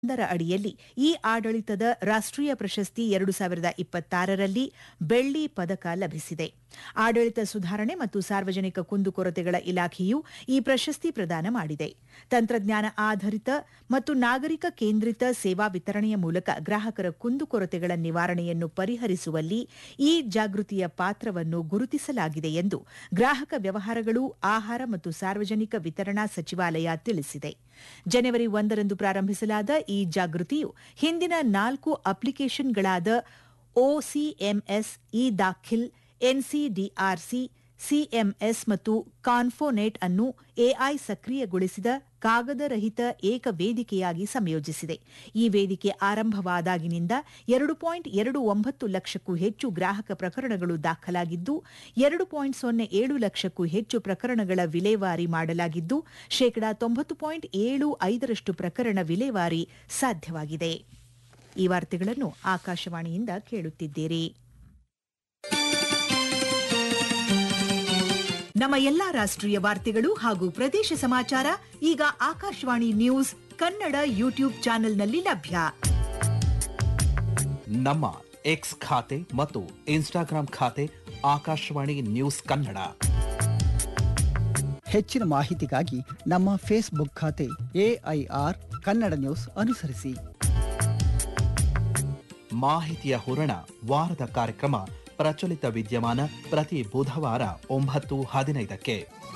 ಒಂದರ ಅಡಿಯಲ್ಲಿ ಈ ಆಡಳಿತದ ರಾಷ್ಟ್ರೀಯ ಪ್ರಶಸ್ತಿ ಎರಡು ಸಾವಿರದ ಇಪ್ಪತ್ತಾರರಲ್ಲಿ ಬೆಳ್ಳಿ ಪದಕ ಲಭಿಸಿದೆ ಆಡಳಿತ ಸುಧಾರಣೆ ಮತ್ತು ಸಾರ್ವಜನಿಕ ಕುಂದುಕೊರತೆಗಳ ಇಲಾಖೆಯು ಈ ಪ್ರಶಸ್ತಿ ಪ್ರದಾನ ಮಾಡಿದೆ ತಂತ್ರಜ್ಞಾನ ಆಧಾರಿತ ಮತ್ತು ನಾಗರಿಕ ಕೇಂದ್ರಿತ ಸೇವಾ ವಿತರಣೆಯ ಮೂಲಕ ಗ್ರಾಹಕರ ಕುಂದುಕೊರತೆಗಳ ನಿವಾರಣೆಯನ್ನು ಪರಿಹರಿಸುವಲ್ಲಿ ಈ ಜಾಗೃತಿಯ ಪಾತ್ರವನ್ನು ಗುರುತಿಸಲಾಗಿದೆ ಎಂದು ಗ್ರಾಹಕ ವ್ಯವಹಾರಗಳು ಆಹಾರ ಮತ್ತು ಸಾರ್ವಜನಿಕ ವಿತರಣಾ ಸಚಿವಾಲಯ ತಿಳಿಸಿದೆ ಜನವರಿ ಒಂದರಂದು ಪ್ರಾರಂಭಿಸಲಾದ ಈ ಜಾಗೃತಿಯು ಹಿಂದಿನ ನಾಲ್ಕು ಅಪ್ಲಿಕೇಶನ್ಗಳಾದ ಒಸಿಎಂಎಸ್ ಇ ದಾಖಿಲ್ ಎನ್ಸಿಡಿಆರ್ಸಿ ಸಿಎಂಎಸ್ ಮತ್ತು ಕಾನ್ಫೋನೆಟ್ ಅನ್ನು ಎಐ ಸಕ್ರಿಯಗೊಳಿಸಿದ ಕಾಗದರಹಿತ ಏಕ ವೇದಿಕೆಯಾಗಿ ಸಂಯೋಜಿಸಿದೆ ಈ ವೇದಿಕೆ ಆರಂಭವಾದಾಗಿನಿಂದ ಎರಡು ಪಾಯಿಂಟ್ ಎರಡು ಒಂಬತ್ತು ಲಕ್ಷಕ್ಕೂ ಹೆಚ್ಚು ಗ್ರಾಹಕ ಪ್ರಕರಣಗಳು ದಾಖಲಾಗಿದ್ದು ಎರಡು ಪಾಯಿಂಟ್ ಸೊನ್ನೆ ಏಳು ಲಕ್ಷಕ್ಕೂ ಹೆಚ್ಚು ಪ್ರಕರಣಗಳ ವಿಲೇವಾರಿ ಮಾಡಲಾಗಿದ್ದು ಶೇಕಡಾ ತೊಂಬತ್ತು ಪಾಯಿಂಟ್ ಏಳು ಐದರಷ್ಟು ಪ್ರಕರಣ ವಿಲೇವಾರಿ ಸಾಧ್ಯವಾಗಿದೆ ಈ ವಾರ್ತೆಗಳನ್ನು ಆಕಾಶವಾಣಿಯಿಂದ ಕೇಳುತ್ತಿದ್ದೀರಿ ನಮ್ಮ ಎಲ್ಲಾ ರಾಷ್ಟ್ರೀಯ ವಾರ್ತೆಗಳು ಹಾಗೂ ಪ್ರದೇಶ ಸಮಾಚಾರ ಈಗ ಆಕಾಶವಾಣಿ ನ್ಯೂಸ್ ಕನ್ನಡ ಯೂಟ್ಯೂಬ್ ಚಾನೆಲ್ನಲ್ಲಿ ಲಭ್ಯ ನಮ್ಮ ಎಕ್ಸ್ ಖಾತೆ ಮತ್ತು ಇನ್ಸ್ಟಾಗ್ರಾಂ ಖಾತೆ ಆಕಾಶವಾಣಿ ನ್ಯೂಸ್ ಕನ್ನಡ ಹೆಚ್ಚಿನ ಮಾಹಿತಿಗಾಗಿ ನಮ್ಮ ಫೇಸ್ಬುಕ್ ಖಾತೆ ಎಐಆರ್ ಕನ್ನಡ ನ್ಯೂಸ್ ಅನುಸರಿಸಿ ಮಾಹಿತಿಯ ಹೂರಣ ವಾರದ ಕಾರ್ಯಕ್ರಮ ಪ್ರಚಲಿತ ವಿದ್ಯಮಾನ ಪ್ರತಿ ಬುಧವಾರ ಒಂಬತ್ತು ಹದಿನೈದಕ್ಕೆ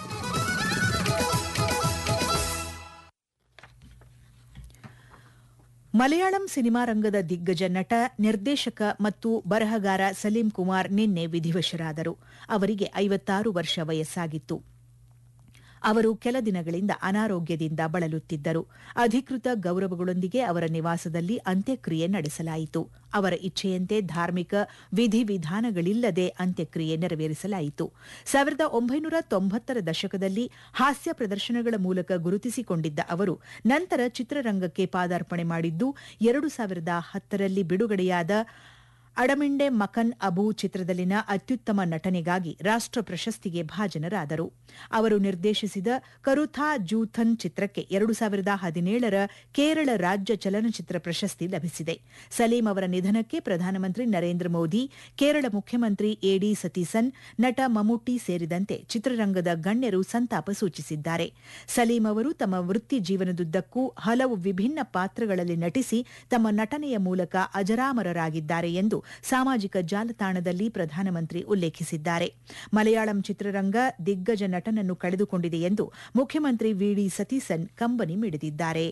ಮಲಯಾಳಂ ಸಿನಿಮಾ ರಂಗದ ದಿಗ್ಗಜ ನಟ ನಿರ್ದೇಶಕ ಮತ್ತು ಬರಹಗಾರ ಸಲೀಂ ಕುಮಾರ್ ನಿನ್ನೆ ವಿಧಿವಶರಾದರು ಅವರಿಗೆ ಐವತ್ತಾರು ವರ್ಷ ವಯಸ್ಸಾಗಿತ್ತು ಅವರು ಕೆಲ ದಿನಗಳಿಂದ ಅನಾರೋಗ್ಯದಿಂದ ಬಳಲುತ್ತಿದ್ದರು ಅಧಿಕೃತ ಗೌರವಗಳೊಂದಿಗೆ ಅವರ ನಿವಾಸದಲ್ಲಿ ಅಂತ್ಯಕ್ರಿಯೆ ನಡೆಸಲಾಯಿತು ಅವರ ಇಚ್ಛೆಯಂತೆ ಧಾರ್ಮಿಕ ವಿಧಿವಿಧಾನಗಳಿಲ್ಲದೆ ಅಂತ್ಯಕ್ರಿಯೆ ನೆರವೇರಿಸಲಾಯಿತು ಸಾವಿರದ ಒಂಬೈನೂರ ತೊಂಬತ್ತರ ದಶಕದಲ್ಲಿ ಹಾಸ್ಯ ಪ್ರದರ್ಶನಗಳ ಮೂಲಕ ಗುರುತಿಸಿಕೊಂಡಿದ್ದ ಅವರು ನಂತರ ಚಿತ್ರರಂಗಕ್ಕೆ ಪಾದಾರ್ಪಣೆ ಮಾಡಿದ್ದು ಎರಡು ಸಾವಿರದ ಹತ್ತರಲ್ಲಿ ಬಿಡುಗಡೆಯಾದ ಅಡಮಿಂಡೆ ಮಕನ್ ಅಬು ಚಿತ್ರದಲ್ಲಿನ ಅತ್ಯುತ್ತಮ ನಟನೆಗಾಗಿ ರಾಷ್ಟ್ರ ಪ್ರಶಸ್ತಿಗೆ ಭಾಜನರಾದರು ಅವರು ನಿರ್ದೇಶಿಸಿದ ಕರುಥಾ ಜೂಥನ್ ಚಿತ್ರಕ್ಕೆ ಎರಡು ಸಾವಿರದ ಹದಿನೇಳರ ಕೇರಳ ರಾಜ್ಯ ಚಲನಚಿತ್ರ ಪ್ರಶಸ್ತಿ ಲಭಿಸಿದೆ ಸಲೀಂ ಅವರ ನಿಧನಕ್ಕೆ ಪ್ರಧಾನಮಂತ್ರಿ ನರೇಂದ್ರ ಮೋದಿ ಕೇರಳ ಮುಖ್ಯಮಂತ್ರಿ ಎಡಿ ಸತೀಸನ್ ನಟ ಮಮ್ಮುಟ್ಟಿ ಸೇರಿದಂತೆ ಚಿತ್ರರಂಗದ ಗಣ್ಯರು ಸಂತಾಪ ಸೂಚಿಸಿದ್ದಾರೆ ಸಲೀಂ ಅವರು ತಮ್ಮ ವೃತ್ತಿ ಜೀವನದುದ್ದಕ್ಕೂ ಹಲವು ವಿಭಿನ್ನ ಪಾತ್ರಗಳಲ್ಲಿ ನಟಿಸಿ ತಮ್ಮ ನಟನೆಯ ಮೂಲಕ ಅಜರಾಮರರಾಗಿದ್ದಾರೆ ಎಂದು ಸಾಮಾಜಿಕ ಜಾಲತಾಣದಲ್ಲಿ ಪ್ರಧಾನಮಂತ್ರಿ ಉಲ್ಲೇಖಿಸಿದ್ದಾರೆ ಮಲಯಾಳಂ ಚಿತ್ರರಂಗ ದಿಗ್ಗಜ ನಟನನ್ನು ಕಳೆದುಕೊಂಡಿದೆ ಎಂದು ಮುಖ್ಯಮಂತ್ರಿ ವಿಡಿ ಸತೀಸನ್ ಕಂಬನಿ ಮಿಡಿದಿದ್ದಾರೆ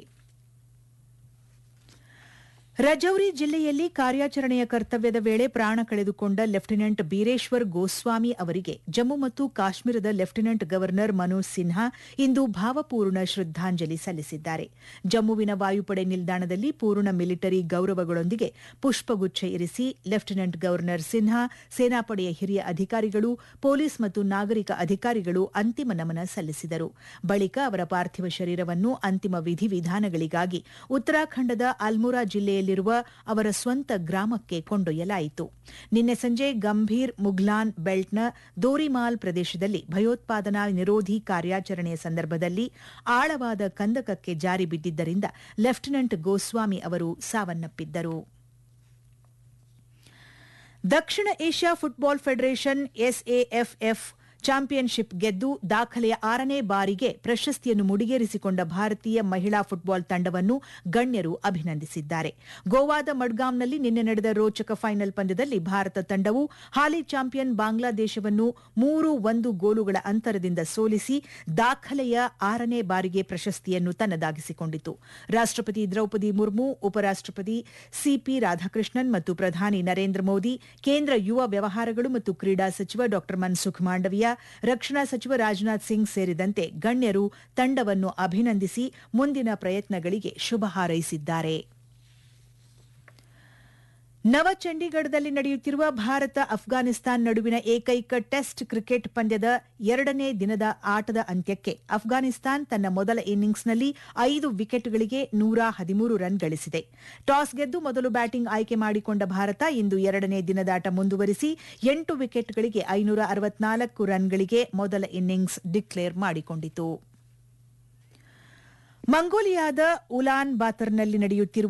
ರಜೌರಿ ಜಿಲ್ಲೆಯಲ್ಲಿ ಕಾರ್ಯಾಚರಣೆಯ ಕರ್ತವ್ಯದ ವೇಳೆ ಪ್ರಾಣ ಕಳೆದುಕೊಂಡ ಲೆಫ್ಟಿನೆಂಟ್ ಬೀರೇಶ್ವರ್ ಗೋಸ್ವಾಮಿ ಅವರಿಗೆ ಜಮ್ಮು ಮತ್ತು ಕಾಶ್ಮೀರದ ಲೆಫ್ಟಿನೆಂಟ್ ಗವರ್ನರ್ ಮನೋಜ್ ಸಿನ್ಹಾ ಇಂದು ಭಾವಪೂರ್ಣ ಶ್ರದ್ದಾಂಜಲಿ ಸಲ್ಲಿಸಿದ್ದಾರೆ ಜಮ್ಮುವಿನ ವಾಯುಪಡೆ ನಿಲ್ದಾಣದಲ್ಲಿ ಪೂರ್ಣ ಮಿಲಿಟರಿ ಗೌರವಗಳೊಂದಿಗೆ ಪುಷ್ಪಗುಚ್ಛ ಇರಿಸಿ ಲೆಫ್ಟಿನೆಂಟ್ ಗವರ್ನರ್ ಸಿನ್ಹಾ ಸೇನಾಪಡೆಯ ಹಿರಿಯ ಅಧಿಕಾರಿಗಳು ಪೊಲೀಸ್ ಮತ್ತು ನಾಗರಿಕ ಅಧಿಕಾರಿಗಳು ಅಂತಿಮ ನಮನ ಸಲ್ಲಿಸಿದರು ಬಳಿಕ ಅವರ ಪಾರ್ಥಿವ ಶರೀರವನ್ನು ಅಂತಿಮ ವಿಧಿವಿಧಾನಗಳಿಗಾಗಿ ಉತ್ತರಾಖಂಡದ ಅಲ್ಮೋರಾ ಜಿಲ್ಲೆಯಲ್ಲಿರುವ ಅವರ ಸ್ವಂತ ಗ್ರಾಮಕ್ಕೆ ಕೊಂಡೊಯ್ಯಲಾಯಿತು ನಿನ್ನೆ ಸಂಜೆ ಗಂಭೀರ್ ಮುಘ್ಲಾನ್ ಬೆಲ್ಟ್ನ ದೋರಿಮಾಲ್ ಪ್ರದೇಶದಲ್ಲಿ ಭಯೋತ್ಪಾದನಾ ನಿರೋಧಿ ಕಾರ್ಯಾಚರಣೆಯ ಸಂದರ್ಭದಲ್ಲಿ ಆಳವಾದ ಕಂದಕಕ್ಕೆ ಜಾರಿ ಬಿದ್ದಿದ್ದರಿಂದ ಲೆಫ್ಟಿನೆಂಟ್ ಗೋಸ್ವಾಮಿ ಅವರು ಸಾವನ್ನಪ್ಪಿದ್ದರು ದಕ್ಷಿಣ Asia football federation SAFF championship ಗೆದ್ದು ದಾಖಲೆಯ ಆರನೇ ಬಾರಿಗೆ ಪ್ರಶಸ್ತಿಯನ್ನು ಮುಡಿಗೇರಿಸಿಕೊಂಡ ಭಾರತೀಯ ಮಹಿಳಾ ಫುಟ್ಬಾಲ್ ತಂಡವನ್ನು ಗಣ್ಯರು ಅಭಿನಂದಿಸಿದ್ದಾರೆ ಗೋವಾದ ಮಡ್ಗಾಂವ್ನಲ್ಲಿ ನಿನ್ನೆ ನಡೆದ ರೋಚಕ ಫೈನಲ್ ಪಂದ್ಯದಲ್ಲಿ ಭಾರತ ತಂಡವು ಹಾಲಿ ಚಾಂಪಿಯನ್ ಬಾಂಗ್ಲಾದೇಶವನ್ನು ಮೂರು ಒಂದು ಗೋಲುಗಳ ಅಂತರದಿಂದ ಸೋಲಿಸಿ ದಾಖಲೆಯ ಆರನೇ ಬಾರಿಗೆ ಪ್ರಶಸ್ತಿಯನ್ನು ತನ್ನದಾಗಿಸಿಕೊಂಡಿತು ರಾಷ್ಟಪತಿ ದ್ರೌಪದಿ ಮುರ್ಮು ಉಪರಾಷ್ಟಪತಿ ಸಿಪಿ ರಾಧಾಕೃಷ್ಣನ್ ಮತ್ತು ಪ್ರಧಾನಿ ನರೇಂದ್ರ ಮೋದಿ ಕೇಂದ್ರ ಯುವ ವ್ಯವಹಾರಗಳು ಮತ್ತು ಕ್ರೀಡಾ ಸಚಿವ ಡಾ ಮನ್ಸುಖ್ ಮಾಂಡವಿಯಾ ರಕ್ಷಣಾ ಸಚಿವ ರಾಜನಾಥ್ ಸಿಂಗ್ ಸೇರಿದಂತೆ ಗಣ್ಯರು ತಂಡವನ್ನು ಅಭಿನಂದಿಸಿ ಮುಂದಿನ ಪ್ರಯತ್ನಗಳಿಗೆ ಶುಭ ಹಾರೈಸಿದ್ದಾರೆ ನವ ಚಂಡೀಗಢದಲ್ಲಿ ನಡೆಯುತ್ತಿರುವ ಭಾರತ ಅಫ್ಘಾನಿಸ್ತಾನ್ ನಡುವಿನ ಏಕೈಕ ಟೆಸ್ಟ್ ಕ್ರಿಕೆಟ್ ಪಂದ್ಯದ ಎರಡನೇ ದಿನದ ಆಟದ ಅಂತ್ಯಕ್ಕೆ ಅಫ್ಘಾನಿಸ್ತಾನ್ ತನ್ನ ಮೊದಲ ಇನ್ನಿಂಗ್ಸ್ನಲ್ಲಿ ಐದು ವಿಕೆಟ್ಗಳಿಗೆ ನೂರ ಹದಿಮೂರು ರನ್ ಗಳಿಸಿದೆ ಟಾಸ್ ಗೆದ್ದು ಮೊದಲು ಬ್ಯಾಟಿಂಗ್ ಆಯ್ಕೆ ಮಾಡಿಕೊಂಡ ಭಾರತ ಇಂದು ಎರಡನೇ ದಿನದಾಟ ಮುಂದುವರಿಸಿ ಎಂಟು ವಿಕೆಟ್ಗಳಿಗೆ ಐನೂರ ಅರವತ್ನಾಲ್ಕು ರನ್ಗಳಿಗೆ ಮೊದಲ ಇನ್ನಿಂಗ್ಸ್ ಡಿಕ್ಲೇರ್ ಮಾಡಿಕೊಂಡಿತು ಮಂಗೋಲಿಯಾದ ಉಲಾನ್ ಬಾತರ್ನಲ್ಲಿ ನಡೆಯುತ್ತಿರುವ